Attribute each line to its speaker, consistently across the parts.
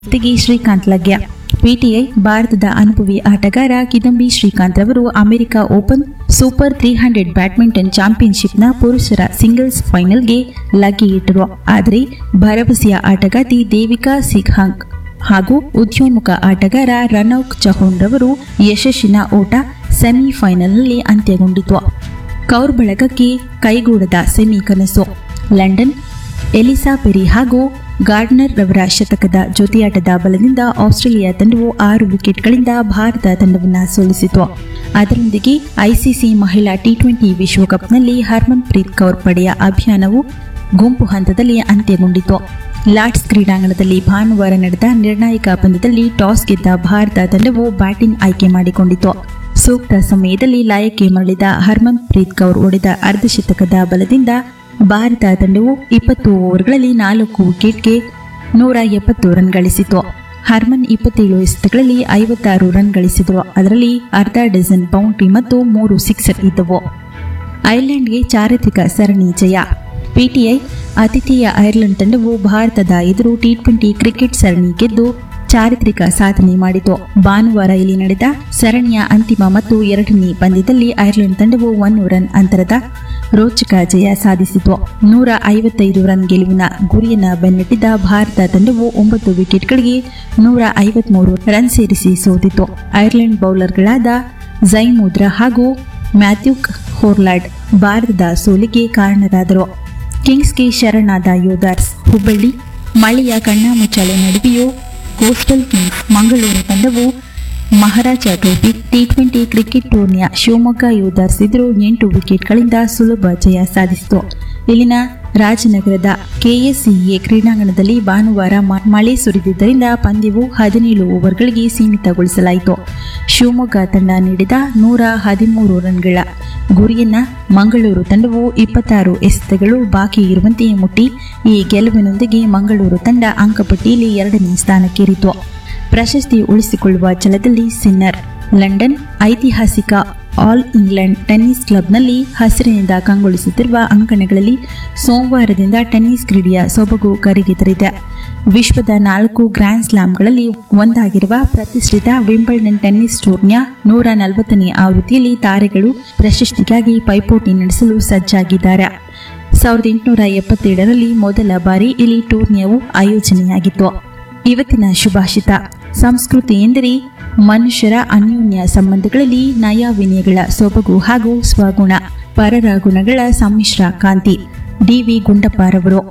Speaker 1: ಜೊತೆಗೆ ಶ್ರೀಕಾಂತ್ ಲಗ್ಯ ಪಿಟಿಐ ಭಾರತದ ಅನುಭವಿ ಆಟಗಾರ ಕಿದಂಬಿ ಶ್ರೀಕಾಂತ್ ರವರು America open super three hundred badminton ಚಾಂಪಿಯನ್ಶಿಪ್ನ ಪುರುಷರ ಸಿಂಗಲ್ಸ್ ಫೈನಲ್ಗೆ ಲಗ್ಗೆ ಇಟ್ಟರು ಆದರೆ ಭರವಸೆಯ ಆಟಗಾತಿ ದೇವಿಕಾ ಸಿಗ್ಹಾಂಗ್ ಹಾಗೂ ಉದ್ಯೋನ್ಮುಖ ಆಟಗಾರ ರನೌಕ್ ಚಹೋನ್ ರವರು ಯಶಸ್ಸಿನ ಓಟ ಸೆಮಿಫೈನಲ್ನಲ್ಲಿ ಅಂತ್ಯಗೊಂಡಿತು ಕೌರ್ ಬಳಗಕ್ಕೆ ಕೈಗೂಡದ ಸೆಮಿ ಕನಸು ಲಂಡನ್ ಎಲಿಸಾ ಪೆರಿ ಹಾಗೂ ಗಾರ್ಡ್ನರ್ ರವರ ಶತಕದ ಜೊತೆಯಾಟದ ಬಲದಿಂದ ಆಸ್ಟ್ರೇಲಿಯಾ ತಂಡವು ಆರು ವಿಕೆಟ್ಗಳಿಂದ ಭಾರತ ತಂಡವನ್ನು ಸೋಲಿಸಿತು ಅದರೊಂದಿಗೆ ಐಸಿಸಿ ಮಹಿಳಾ ಟಿ ಟ್ವೆಂಟಿ ವಿಶ್ವಕಪ್ನಲ್ಲಿ ಹರ್ಮನ್ ಪ್ರೀತ್ ಕೌರ್ ಪಡೆಯ ಅಭಿಯಾನವು ಗುಂಪು ಹಂತದಲ್ಲಿ ಅಂತ್ಯಗೊಂಡಿತು ಲಾರ್ಡ್ಸ್ ಕ್ರೀಡಾಂಗಣದಲ್ಲಿ ಭಾನುವಾರ ನಡೆದ ನಿರ್ಣಾಯಕ ಪಂದ್ಯದಲ್ಲಿ ಟಾಸ್ ಗೆದ್ದ ಭಾರತ ತಂಡವು ಬ್ಯಾಟಿಂಗ್ ಆಯ್ಕೆ ಮಾಡಿಕೊಂಡಿತು ಸೂಕ್ತ ಸಮಯದಲ್ಲಿ ಲಯಕ್ಕೆ ಮರಳಿದ ಹರ್ಮನ್ ಪ್ರೀತ್ ಕೌರ್ ಹೊಡೆದ ಅರ್ಧಶತಕದ ಬಲದಿಂದ ಭಾರತ ತಂಡವು ಇಪ್ಪತ್ತು ಓವರ್ಗಳಲ್ಲಿ ನಾಲ್ಕು ವಿಕೆಟ್ಗೆ ನೂರ ಎಪ್ಪತ್ತು ರನ್ ಗಳಿಸಿತು ಹರ್ಮನ್ ಇಪ್ಪತ್ತೇಳು ಎಸೆತಗಳಲ್ಲಿ ಐವತ್ತಾರು ರನ್ ಗಳಿಸಿದರು ಅದರಲ್ಲಿ ಅರ್ಧ ಡಜನ್ ಬೌಂಡ್ರಿ ಮತ್ತು ಮೂರು ಸಿಕ್ಸರ್ ಇದ್ದವು ಐರ್ಲೆಂಡ್ಗೆ ಚಾರಿತ್ರಿಕ ಸರಣಿ ಜಯ ಪಿಟಿಐ ಆತಿಥೇಯ ಐರ್ಲೆಂಡ್ ತಂಡವು ಭಾರತದ ಎದುರು ಟಿ ಟ್ವೆಂಟಿ ಕ್ರಿಕೆಟ್ ಸರಣಿ ಗೆದ್ದು ಚಾರಿತ್ರಿಕ ಸಾಧನೆ ಮಾಡಿತು ಭಾನುವಾರ ಇಲ್ಲಿ ನಡೆದ ಸರಣಿಯ ಅಂತಿಮ ಮತ್ತು ಎರಡನೇ ಪಂದ್ಯದಲ್ಲಿ ಐರ್ಲೆಂಡ್ ತಂಡವು ಒಂದು ರನ್ ಅಂತರದ ರೋಚಕ ಜಯ ಸಾಧಿಸಿತು ನೂರ ಐವತ್ತೈದು ರನ್ ಗೆಲುವಿನ ಗುರಿಯನ್ನ ಬೆನ್ನಟ್ಟಿದ್ದ ಭಾರತ ತಂಡವು ಒಂಬತ್ತು ವಿಕೆಟ್ಗಳಿಗೆ ನೂರ ಐವತ್ಮೂರು ರನ್ ಸೇರಿಸಿ ಸೋತಿತು ಐರ್ಲೆಂಡ್ ಬೌಲರ್ಗಳಾದ ಝೈಮುದ್ರಾ ಹಾಗೂ ಮ್ಯಾಥ್ಯೂಕ್ ಹೋರ್ಲಾಡ್ ಭಾರತದ ಸೋಲಿಗೆ ಕಾರಣರಾದರು ಕಿಂಗ್ಸ್ಗೆ ಶರಣಾದ ಯೋಧಾರ್ಸ್ ಹುಬ್ಬಳ್ಳಿ ಮಳೆಯ ಕಣ್ಣಾಮುಚ್ಚಾಲೆ ನಡುವೆಯೂ ಕೋಸ್ಟಲ್ ಕಿಂಗ್ಸ್ ಮಂಗಳೂರು ತಂಡವು Maharaja trophy T twenty cricket ಟೂರ್ನಿಯ ಶಿವಮೊಗ್ಗ ಯೋಧಾರ್ಸ್ ಎದುರು ಎಂಟು ವಿಕೆಟ್ಗಳಿಂದ ಸುಲಭ ಜಯ ಸಾಧಿಸಿತು ಇಲ್ಲಿನ ರಾಜನಗರದ ಕೆಎಸ್ಸಿಎ ಕ್ರೀಡಾಂಗಣದಲ್ಲಿ ಭಾನುವಾರ ಮ- ಮಳೆ ಸುರಿದಿದ್ದರಿಂದ ಪಂದ್ಯವು ಹದಿನೇಳು ಓವರ್ಗಳಿಗೆ ಸೀಮಿತಗೊಳಿಸಲಾಯಿತು ಶಿವಮೊಗ್ಗ ತಂಡ ನೀಡಿದ ನೂರ ಹದಿಮೂರು ರನ್ಗಳ ಗುರಿಯನ್ನ ಮಂಗಳೂರು ತಂಡವು ಇಪ್ಪತ್ತಾರು ಎಸೆತಗಳು ಬಾಕಿ ಇರುವಂತೆ ಮುಟ್ಟಿ ಈ ಗೆಲುವಿನೊಂದಿಗೆ ಮಂಗಳೂರು ತಂಡ ಅಂಕಪಟ್ಟಿಯಲ್ಲಿ ಎರಡನೇ ಸ್ಥಾನಕ್ಕೇರಿತು ಪ್ರಶಸ್ತಿ ಉಳಿಸಿಕೊಳ್ಳುವ ಛಲದಲ್ಲಿ ಸಿನ್ನರ್ ಲಂಡನ್ ಐತಿಹಾಸಿಕ ಆಲ್ ಇಂಗ್ಲೆಂಡ್ ಟೆನ್ನಿಸ್ ಕ್ಲಬ್ನಲ್ಲಿ ಹಸಿರಿನಿಂದ ಕಂಗೊಳಿಸುತ್ತಿರುವ ಅಂಕಣಗಳಲ್ಲಿ ಸೋಮವಾರದಿಂದ ಟೆನ್ನಿಸ್ ಕ್ರೀಡೆಯ ಸೊಬಗು ಕರಿಗೆದರಿದೆ ವಿಶ್ವದ ನಾಲ್ಕು ಗ್ರ್ಯಾಂಡ್ ಸ್ಲಾಮ್ಗಳಲ್ಲಿ ಒಂದಾಗಿರುವ ಪ್ರತಿಷ್ಠಿತ ವಿಂಬಲ್ಡನ್ ಟೆನ್ನಿಸ್ ಟೂರ್ನಿಯ ನೂರ ನಲವತ್ತನೇ ಆವೃತ್ತಿಯಲ್ಲಿ ತಾರೆಗಳು ಪ್ರಶಸ್ತಿಗಾಗಿ ಪೈಪೋಟಿ ನಡೆಸಲು ಸಜ್ಜಾಗಿದ್ದಾರೆ ಸಾವಿರದ ಎಂಟುನೂರ ಎಪ್ಪತ್ತೇಳರಲ್ಲಿ ಮೊದಲ ಬಾರಿ ಇಲ್ಲಿ ಟೂರ್ನಿಯವು ಆಯೋಜನೆಯಾಗಿತ್ತು ಇವತ್ತಿನ ಶುಭಾಷಿತ ಸಂಸ್ಕೃತಿ ಎಂದರೆ ಮನುಷ್ಯರ ಅನ್ಯೋನ್ಯ ಸಂಬಂಧಗಳಲ್ಲಿ ನಯ ವಿನಯಗಳ ಸೊಬಗು ಹಾಗೂ ಸ್ವಗುಣ ಪರರ ಗುಣಗಳ ಸಮ್ಮಿಶ್ರ ಕಾಂತಿ ಡಿ ವಿ ಗುಂಡಪ್ಪರವರು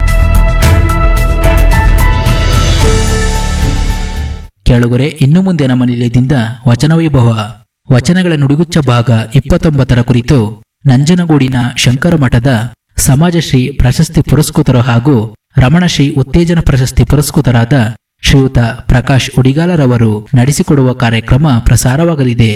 Speaker 2: ಕೆಳಗರೆ ಇನ್ನು ಮುಂದೆ ನಮ್ಮ ನಿಲಯದಿಂದ ವಚನ ವೈಭವ ವಚನಗಳ ನುಡಿಗುಚ್ಚ ಭಾಗ ಇಪ್ಪತ್ತೊಂಬತ್ತರ ಕುರಿತು ನಂಜನಗೂಡಿನ ಶಂಕರ ಮಠದ ಸಮಾಜಶ್ರೀ ಪ್ರಶಸ್ತಿ ಪುರಸ್ಕೃತರು ಹಾಗೂ ರಮಣಶ್ರೀ ಉತ್ತೇಜನ ಪ್ರಶಸ್ತಿ ಪುರಸ್ಕೃತರಾದ ಶ್ರೀಯುತ ಪ್ರಕಾಶ್ ಉಡಿಗಾಲರವರು ನಡೆಸಿಕೊಡುವ ಕಾರ್ಯಕ್ರಮ ಪ್ರಸಾರವಾಗಲಿದೆ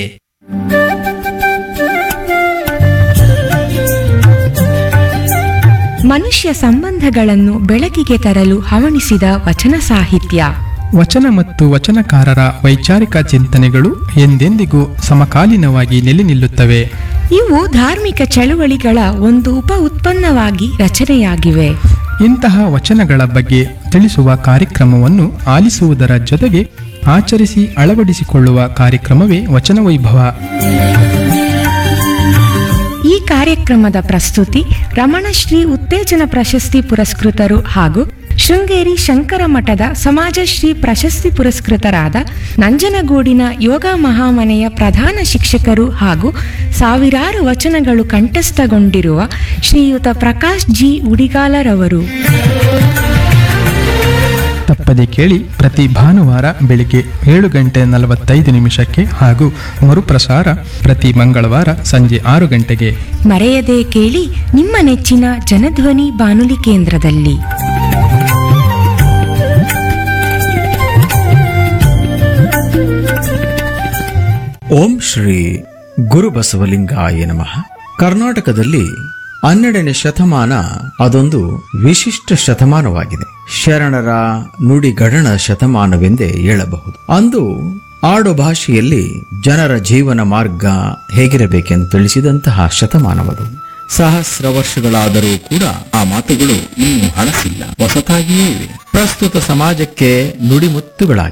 Speaker 3: ಮನುಷ್ಯ ಸಂಬಂಧಗಳನ್ನು ಬೆಳಕಿಗೆ ತರಲು ಹವಣಿಸಿದ ವಚನ ಸಾಹಿತ್ಯ
Speaker 4: ವಚನ ಮತ್ತು ವಚನಕಾರರ ವೈಚಾರಿಕ ಚಿಂತನೆಗಳು ಎಂದೆಂದಿಗೂ ಸಮಕಾಲೀನವಾಗಿ ನೆಲೆ ನಿಲ್ಲುತ್ತವೆ
Speaker 3: ಇವು ಧಾರ್ಮಿಕ ಚಳುವಳಿಗಳ ಒಂದು ಉಪ ಉತ್ಪನ್ನವಾಗಿ ರಚನೆಯಾಗಿವೆ
Speaker 4: ಇಂತಹ ವಚನಗಳ ಬಗ್ಗೆ ತಿಳಿಸುವ ಕಾರ್ಯಕ್ರಮವನ್ನು ಆಲಿಸುವುದರ ಜೊತೆಗೆ ಆಚರಿಸಿ ಅಳವಡಿಸಿಕೊಳ್ಳುವ ಕಾರ್ಯಕ್ರಮವೇ ವಚನ ವೈಭವ
Speaker 3: ಈ ಕಾರ್ಯಕ್ರಮದ ಪ್ರಸ್ತುತಿ ರಮಣಶ್ರೀ ಉತ್ತೇಜನ ಪ್ರಶಸ್ತಿ ಪುರಸ್ಕೃತರು ಹಾಗೂ ಶೃಂಗೇರಿ ಶಂಕರ ಮಠದ ಸಮಾಜಶ್ರೀ ಪ್ರಶಸ್ತಿ ಪುರಸ್ಕೃತರಾದ ನಂಜನಗೂಡಿನ ಯೋಗ ಮಹಾಮನೆಯ ಪ್ರಧಾನ ಶಿಕ್ಷಕರು ಹಾಗೂ ಸಾವಿರಾರು ವಚನಗಳು ಕಂಠಸ್ಥಗೊಂಡಿರುವ ಶ್ರೀಯುತ ಪ್ರಕಾಶ್ ಜಿ ಉಡಿಗಾಲರವರು
Speaker 4: ತಪ್ಪದೆ ಕೇಳಿ ಪ್ರತಿ ಭಾನುವಾರ ಬೆಳಿಗ್ಗೆ ಏಳು ಗಂಟೆ ನಲವತ್ತೈದು ನಿಮಿಷಕ್ಕೆ ಹಾಗೂ ಮರುಪ್ರಸಾರ ಪ್ರತಿ ಮಂಗಳವಾರ ಸಂಜೆ ಆರು ಗಂಟೆಗೆ
Speaker 3: ಮರೆಯದೆ ಕೇಳಿ ನಿಮ್ಮ ನೆಚ್ಚಿನ ಜನಧ್ವನಿ ಬಾನುಲಿ ಕೇಂದ್ರದಲ್ಲಿ
Speaker 5: ಓಂ ಶ್ರೀ ಗುರುಬಸವಲಿಂಗಾಯ ನಮಃ ಕರ್ನಾಟಕದಲ್ಲಿ ಹನ್ನೆರಡನೇ ಶತಮಾನ ಅದೊಂದು ವಿಶಿಷ್ಟ ಶತಮಾನವಾಗಿದೆ ಶರಣರ ನುಡಿಗಡಣ ಶತಮಾನವೆಂದೇ ಹೇಳಬಹುದು ಅಂದು ಆಡು ಭಾಷೆಯಲ್ಲಿ ಜನರ ಜೀವನ ಮಾರ್ಗ ಹೇಗಿರಬೇಕೆಂದು ತಿಳಿಸಿದಂತಹ ಶತಮಾನವದು ಸಹಸ್ರ ವರ್ಷಗಳಾದರೂ ಕೂಡ ಆ ಮಾತುಗಳು ಇನ್ನೂ ಹಳಸಿಲ್ಲ ಹೊಸತಾಗಿಯೇ ಇವೆ ಪ್ರಸ್ತುತ ಸಮಾಜಕ್ಕೆ ನುಡಿಮುತ್ತುಗಳಾಗಿವೆ